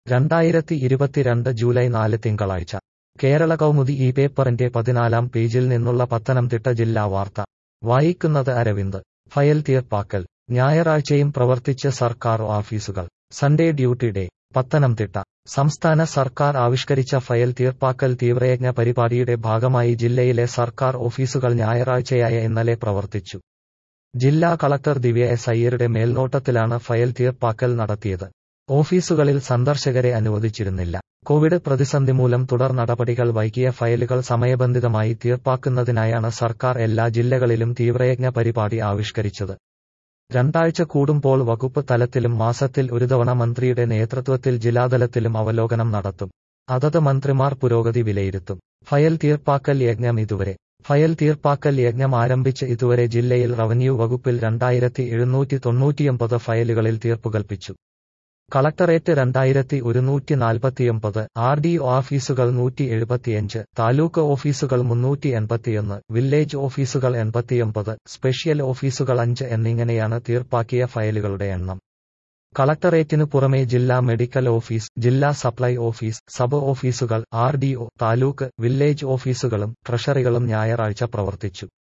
രണ്ടായിരത്തി ഇരുപത്തിരണ്ട് ജൂലൈ നാല് തിങ്കളാഴ്ച കേരള കൗമുദി ഈ പേപ്പറിന്റെ പതിനാലാം പേജിൽ നിന്നുള്ള പത്തനംതിട്ട ജില്ലാ വാർത്ത വായിക്കുന്നത് അരവിന്ദ് ഫയൽ തീർപ്പാക്കൽ ഞായറാഴ്ചയും പ്രവർത്തിച്ച് സർക്കാർ ഓഫീസുകൾ സൺഡേ ഡ്യൂട്ടി ഡേ പത്തനംതിട്ട സംസ്ഥാന സർക്കാർ ആവിഷ്കരിച്ച ഫയൽ തീർപ്പാക്കൽ തീവ്രയജ്ഞ പരിപാടിയുടെ ഭാഗമായി ജില്ലയിലെ സർക്കാർ ഓഫീസുകൾ ഞായറാഴ്ചയായ ഇന്നലെ പ്രവർത്തിച്ചു ജില്ലാ കളക്ടർ ദിവ്യ എസ് അയ്യരുടെ മേൽനോട്ടത്തിലാണ് ഫയൽ തീർപ്പാക്കൽ നടത്തിയത് ഓഫീസുകളിൽ സന്ദർശകരെ അനുവദിച്ചിരുന്നില്ല കോവിഡ് പ്രതിസന്ധി മൂലം തുടർ നടപടികൾ വൈകിയ ഫയലുകൾ സമയബന്ധിതമായി തീർപ്പാക്കുന്നതിനായാണ് സർക്കാർ എല്ലാ ജില്ലകളിലും തീവ്രയജ്ഞ പരിപാടി ആവിഷ്കരിച്ചത് രണ്ടാഴ്ച കൂടുമ്പോൾ വകുപ്പ് തലത്തിലും മാസത്തിൽ ഒരു തവണ മന്ത്രിയുടെ നേതൃത്വത്തിൽ ജില്ലാതലത്തിലും അവലോകനം നടത്തും അതത് മന്ത്രിമാർ പുരോഗതി വിലയിരുത്തും ഫയൽ തീർപ്പാക്കൽ യജ്ഞം ഇതുവരെ ഫയൽ തീർപ്പാക്കൽ യജ്ഞം ആരംഭിച്ച് ഇതുവരെ ജില്ലയിൽ റവന്യൂ വകുപ്പിൽ രണ്ടായിരത്തി എഴുന്നൂറ്റി തൊണ്ണൂറ്റിയൊമ്പത് ഫയലുകളിൽ തീർപ്പുകൽപ്പിച്ചു കളക്ടറേറ്റ് രണ്ടായിരത്തി ഒരുന്നൂറ്റി നാൽപ്പത്തിയൊമ്പത് ആർ ഡി ഒ ഓഫീസുകൾ നൂറ്റി എഴുപത്തിയഞ്ച് താലൂക്ക് ഓഫീസുകൾ മുന്നൂറ്റി എൺപത്തിയൊന്ന് വില്ലേജ് ഓഫീസുകൾ എൺപത്തിയൊമ്പത് സ്പെഷ്യൽ ഓഫീസുകൾ അഞ്ച് എന്നിങ്ങനെയാണ് തീർപ്പാക്കിയ ഫയലുകളുടെ എണ്ണം കളക്ടറേറ്റിനു പുറമെ ജില്ലാ മെഡിക്കൽ ഓഫീസ് ജില്ലാ സപ്ലൈ ഓഫീസ് സബ് ഓഫീസുകൾ R D O taluk village ഓഫീസുകളും ട്രഷറികളും ഞായറാഴ്ച പ്രവർത്തിച്ചു